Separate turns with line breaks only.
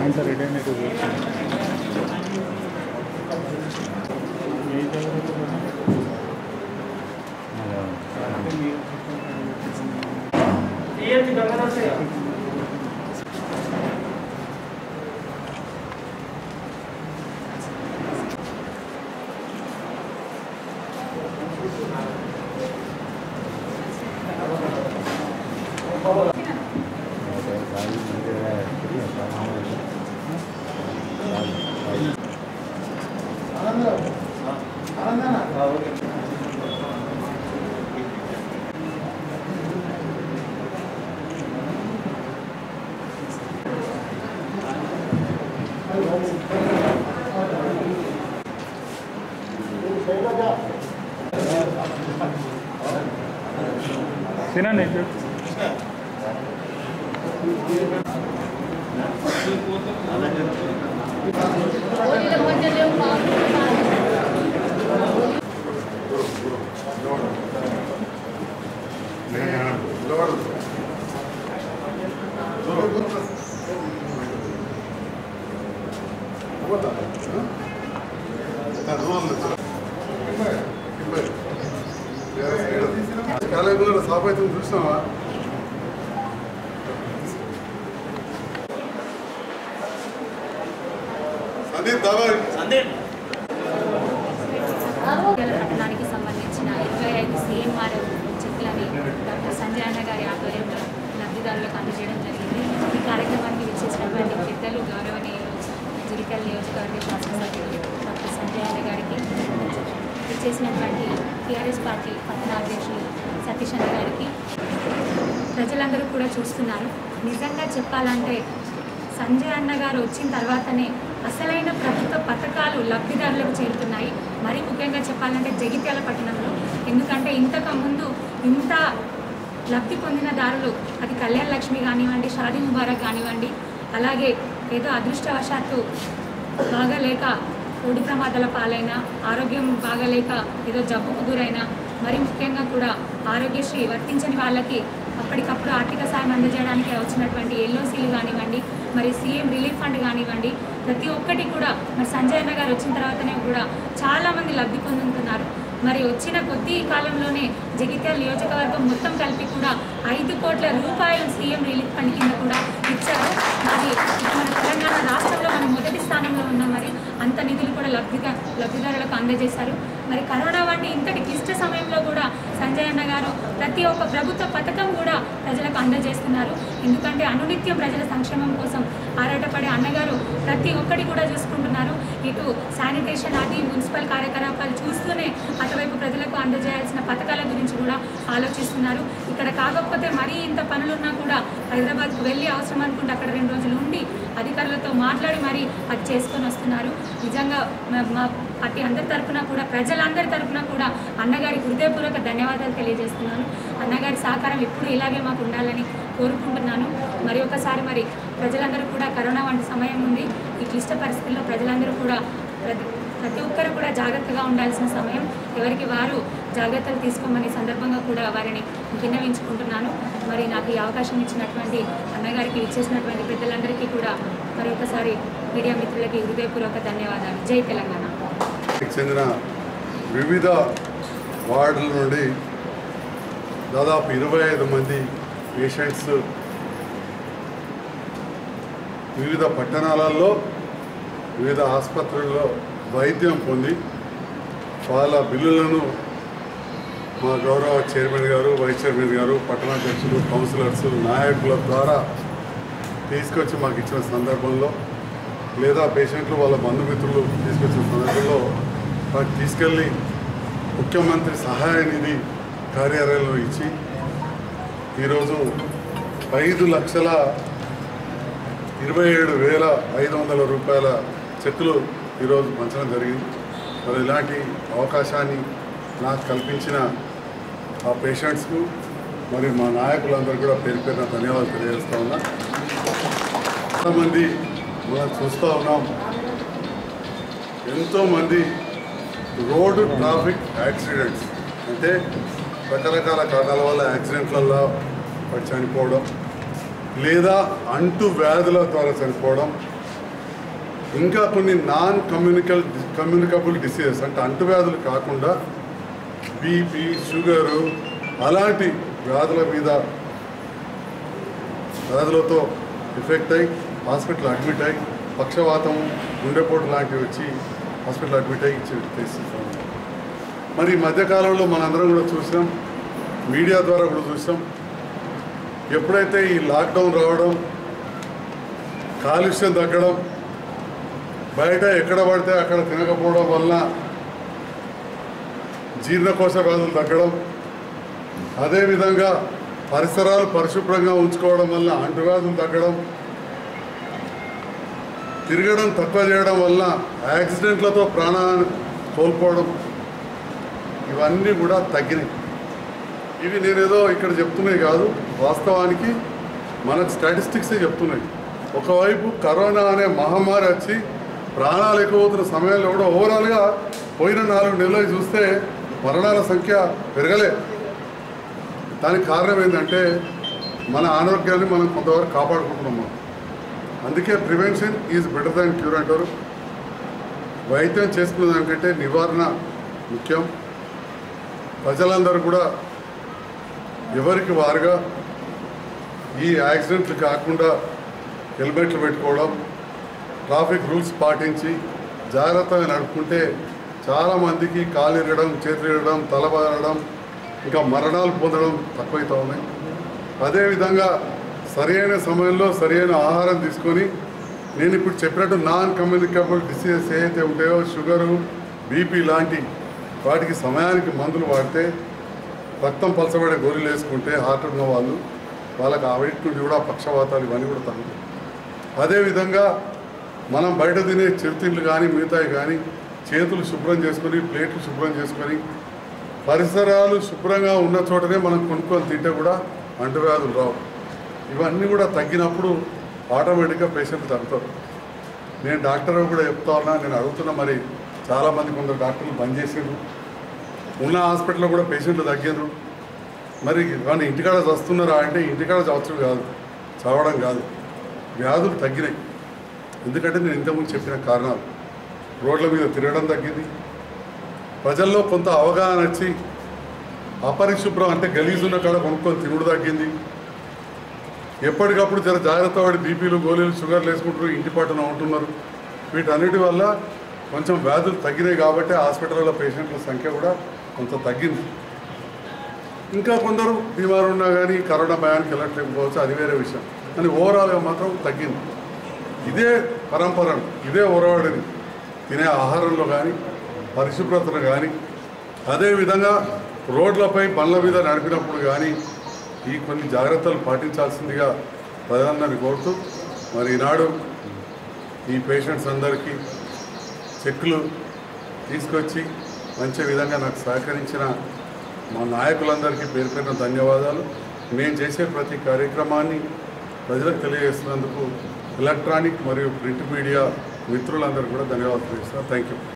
ఎంత రిటర్న్ అయితే ఏ తినండి
కాలేజీలో సాపైతే చూసినావా సందీప్ దాబా
ఆరోగ్యాల పట్టణానికి సంబంధించిన ఇరవై ఐదు సీఎంఆర్ చెక్కులని డాక్టర్ సంజయ్ అన్న గారి ఆధ్వర్యంలో లబ్ధిదారులకు అందజేయడం జరిగింది ఈ కార్యక్రమానికి విచ్చేసినటువంటి పెద్దలు గౌరవనీయులు జిరికల్ నియోజకవర్గ శాసనసభ్యులు డాక్టర్ సంజయ్ అన్న గారికి విచ్చేసినటువంటి టీఆర్ఎస్ పార్టీ పట్టణ అధ్యక్షులు సతీష్ అన్న గారికి ప్రజలందరూ కూడా చూస్తున్నారు నిజంగా చెప్పాలంటే సంజయ్ అన్న గారు వచ్చిన తర్వాతనే అసలైన ప్రభుత్వ పథకాలు లబ్ధిదారులకు చేరుతున్నాయి మరి ముఖ్యంగా చెప్పాలంటే జగిత్యాల పట్టణంలో ఎందుకంటే ఇంతకు ముందు ఇంత లబ్ధి పొందిన దారులు అది కళ్యాణ లక్ష్మి కానివ్వండి షాదీ ముబారక్ కానివ్వండి అలాగే ఏదో అదృష్టవశాత్తు బాగాలేక రోడ్డు ప్రమాదాల పాలైన ఆరోగ్యం బాగాలేక ఏదో జబ్బుకు గురైన మరి ముఖ్యంగా కూడా ఆరోగ్యశ్రీ వర్తించని వాళ్ళకి అప్పటికప్పుడు ఆర్థిక సాయం అందజేయడానికి వచ్చినటువంటి ఎల్ఓసీలు కానివ్వండి మరి సీఎం రిలీఫ్ ఫండ్ కానివ్వండి ప్రతి ఒక్కటి కూడా మరి సంజయ్ అన్న గారు వచ్చిన తర్వాతనే కూడా చాలామంది లబ్ధి పొందుతున్నారు మరి వచ్చిన కొద్ది కాలంలోనే జగిత్యాల నియోజకవర్గం మొత్తం కలిపి కూడా ఐదు కోట్ల రూపాయలు సీఎం రిలీఫ్ ఫండ్ కింద కూడా ఇచ్చారు మరి మన తెలంగాణ రాష్ట్రంలో మనం మొదటి స్థానంలో ఉన్నాం మరి అంత నిధులు కూడా లబ్ధిగా లబ్ధిదారులకు అందజేశారు మరి కరోనా వంటి ఇంతటి క్లిష్ట సమయంలో కూడా సంజయ్ అన్న గారు ప్రతి ఒక్క ప్రభుత్వ పథకం కూడా ప్రజలకు అందజేస్తున్నారు ఎందుకంటే అనునిత్యం ప్రజల సంక్షేమం కోసం ఆరాటపడే అన్నగారు ప్రతి ఒక్కటి కూడా చూసుకుంటున్నారు ఇటు శానిటేషన్ అది మున్సిపల్ కార్యకలాపాలు చూస్తూనే అటువైపు ప్రజలకు అందజేయాల్సిన పథకాల గురించి కూడా ఆలోచిస్తున్నారు ఇక్కడ కాకపోతే మరీ ఇంత పనులున్నా కూడా హైదరాబాద్కు వెళ్ళి అవసరం అనుకుంటే అక్కడ రెండు రోజులు ఉండి అధికారులతో మాట్లాడి మరి అది చేసుకొని వస్తున్నారు నిజంగా మా- మా పార్టీ అందరి తరపున కూడా ప్రజలందరి తరపున కూడా అన్నగారికి హృదయపూర్వక ధన్యవాదాలు తెలియజేస్తున్నాను అన్నగారి సహకారం ఎప్పుడు ఇలాగే మాకు ఉండాలని కోరుకుంటున్నాను మరి ఒకసారి మరి ప్రజలందరూ కూడా కరోనా వంటి సమయం ఉంది ఈ క్లిష్ట పరిస్థితుల్లో ప్రజలందరూ కూడా ప్రతి ప్రతి ఒక్కరు కూడా జాగ్రత్తగా ఉండాల్సిన సమయం ఎవరికి వారు జాగ్రత్తలు తీసుకోమని సందర్భంగా కూడా వారిని విన్నవించుకుంటున్నాను మరి నాకు ఈ అవకాశం ఇచ్చినటువంటి అన్నగారికి ఇచ్చేసినటువంటి పెద్దలందరికీ కూడా మరి ఒకసారి మీడియా మిత్రులకి హృదయపూర్వక ధన్యవాదాలు జై తెలంగాణ
చెందిన వివిధ వార్డుల నుండి దాదాపు ఇరవై ఐదు మంది పేషెంట్స్ వివిధ పట్టణాలలో వివిధ ఆసుపత్రుల్లో వైద్యం పొంది వాళ్ళ బిల్లులను మా గౌరవ చైర్మన్ గారు వైస్ చైర్మన్ గారు పట్టణాధ్యక్షులు కౌన్సిలర్స్ నాయకుల ద్వారా తీసుకొచ్చి మాకు ఇచ్చిన సందర్భంలో లేదా పేషెంట్లు వాళ్ళ బంధుమిత్రులు తీసుకొచ్చిన సందర్భంలో వాటిని తీసుకెళ్ళి ముఖ్యమంత్రి సహాయ నిధి కార్యాలయంలో ఇచ్చి ఈరోజు ఐదు లక్షల ఇరవై ఏడు వేల ఐదు వందల రూపాయల చెక్కులు ఈరోజు పంచడం జరిగింది మరి ఇలాంటి అవకాశాన్ని నాకు కల్పించిన ఆ పేషెంట్స్కు మరి మా నాయకులందరూ కూడా పేరు పేరున ధన్యవాదాలు తెలియజేస్తా ఉన్నా చాలామంది మనం చూస్తూ ఉన్నాం ఎంతోమంది రోడ్డు ట్రాఫిక్ యాక్సిడెంట్స్ అంటే రకరకాల కారణాల వల్ల యాక్సిడెంట్లలో పడి చనిపోవడం లేదా అంటు వ్యాధుల ద్వారా చనిపోవడం ఇంకా కొన్ని నాన్ కమ్యూనికల్ కమ్యూనికబుల్ డిసీజెస్ అంటే అంటువ్యాధులు కాకుండా బీపీ షుగరు అలాంటి వ్యాధుల మీద వ్యాధులతో ఎఫెక్ట్ అయ్యి హాస్పిటల్ అడ్మిట్ అయ్యి పక్షవాతం గుండెపోటు లాంటివి వచ్చి హాస్పిటల్ అడ్మిట్ అయ్యి ఇచ్చి తెచ్చిస్తాం మరి ఈ మధ్యకాలంలో మనందరం కూడా చూసాం మీడియా ద్వారా కూడా చూసాం ఎప్పుడైతే ఈ లాక్డౌన్ రావడం కాలుష్యం తగ్గడం బయట ఎక్కడ పడితే అక్కడ తినకపోవడం వలన జీర్ణకోశ వ్యాధులు తగ్గడం అదేవిధంగా పరిసరాలు పరిశుభ్రంగా ఉంచుకోవడం వల్ల అంటువ్యాధులు తగ్గడం తిరగడం తక్కువ చేయడం వల్ల యాక్సిడెంట్లతో ప్రాణాన్ని కోల్పోవడం ఇవన్నీ కూడా తగ్గినాయి ఇవి నేనేదో ఇక్కడ చెప్తున్నాయి కాదు వాస్తవానికి మనకు స్టాటిస్టిక్సే చెప్తున్నాయి ఒకవైపు కరోనా అనే మహమ్మారి వచ్చి ప్రాణాలు ఎక్కువవుతున్న సమయంలో కూడా ఓవరాల్గా పోయిన నాలుగు నెలలు చూస్తే మరణాల సంఖ్య పెరగలే దానికి కారణం ఏంటంటే మన ఆరోగ్యాన్ని మనం కొంతవరకు కాపాడుకుంటున్నాం మనం అందుకే prevention is better than cure అంటారు వైద్యం చేసుకునే దానికంటే నివారణ ముఖ్యం ప్రజలందరూ కూడా ఎవరికి వారుగా ఈ యాక్సిడెంట్లు కాకుండా హెల్మెట్లు పెట్టుకోవడం ట్రాఫిక్ రూల్స్ పాటించి జాగ్రత్తగా నడుపుకుంటే చాలామందికి కాలు ఇరగడం చేతులు ఇరగడం తల బారడం ఇంకా మరణాలు పొందడం తక్కువైతా ఉన్నాయి అదేవిధంగా సరైన సమయంలో సరైన ఆహారం తీసుకొని నేను ఇప్పుడు చెప్పినట్టు నాన్ కమ్యూనికబుల్ డిసీజెస్ ఏవైతే ఉంటాయో షుగరు బీపీ లాంటి వాటికి సమయానికి మందులు వాడితే రక్తం పలచబడే గోళీలు వేసుకుంటే హార్ట్ ఉన్న వాళ్ళు వాళ్ళకి ఆ వెయిట్ నుండి కూడా పక్షవాతాలు ఇవన్నీ కూడా తగ్గుతాయి అదేవిధంగా మనం బయట తినే చిరుతిళ్ళు కానీ మిగతాయి కానీ చేతులు శుభ్రం చేసుకొని ప్లేట్లు శుభ్రం చేసుకొని పరిసరాలు శుభ్రంగా ఉన్న చోటనే మనం కొనుక్కొని తింటే కూడా అంటువ్యాధులు రావు ఇవన్నీ కూడా తగ్గినప్పుడు ఆటోమేటిక్గా పేషెంట్ తగ్గుతారు నేను డాక్టర్ కూడా చెప్తా ఉన్నా నేను అడుగుతున్నా మరి చాలామంది కొందరు డాక్టర్లు బంద్ చేసిండ్రు ఉన్న హాస్పిటల్లో కూడా పేషెంట్లు తగ్గారు మరి కానీ ఇంటికాడ చస్తున్నారా అంటే ఇంటికాడ చవచ్చు కాదు చావడం కాదు వ్యాధులు తగ్గినాయి ఎందుకంటే నేను ఇంతకుముందు చెప్పిన కారణాలు రోడ్ల మీద తిరగడం తగ్గింది ప్రజల్లో కొంత అవగాహన వచ్చి అపరిశుభ్రం అంటే గలీజు ఉన్న కాడ కొనుక్కొని తినుడు తగ్గింది ఎప్పటికప్పుడు జర జాగ్రత్త పడి బీపీలు గోళీలు షుగర్లు వేసుకుంటారు ఇంటి పట్టున ఉంటున్నారు వీటన్నిటి వల్ల కొంచెం వ్యాధులు తగ్గినాయి కాబట్టి హాస్పిటల్లో పేషెంట్ల సంఖ్య కూడా కొంత తగ్గింది ఇంకా కొందరు బీమారు ఉన్నా కానీ కరోనా భయానికి వెళ్ళట్లేకపోవచ్చు అది వేరే విషయం కానీ ఓవరాల్గా మాత్రం తగ్గింది ఇదే పరంపరను ఇదే ఒరవాడిని తినే ఆహారంలో కానీ పరిశుభ్రతను కానీ అదేవిధంగా రోడ్లపై బండ్ల మీద నడిపినప్పుడు కానీ ఈ కొన్ని జాగ్రత్తలు పాటించాల్సిందిగా ప్రజలందరినీ కోరుతూ మరి ఈనాడు ఈ పేషెంట్స్ అందరికీ చెక్కులు తీసుకొచ్చి మంచి విధంగా నాకు సహకరించిన మా నాయకులందరికీ పేరు పేరున ధన్యవాదాలు నేను చేసే ప్రతి కార్యక్రమాన్ని ప్రజలకు తెలియజేస్తున్నందుకు ఎలక్ట్రానిక్ మరియు ప్రింట్ మీడియా మిత్రులందరూ కూడా ధన్యవాదాలు తెలుస్తున్నా థ్యాంక్ యూ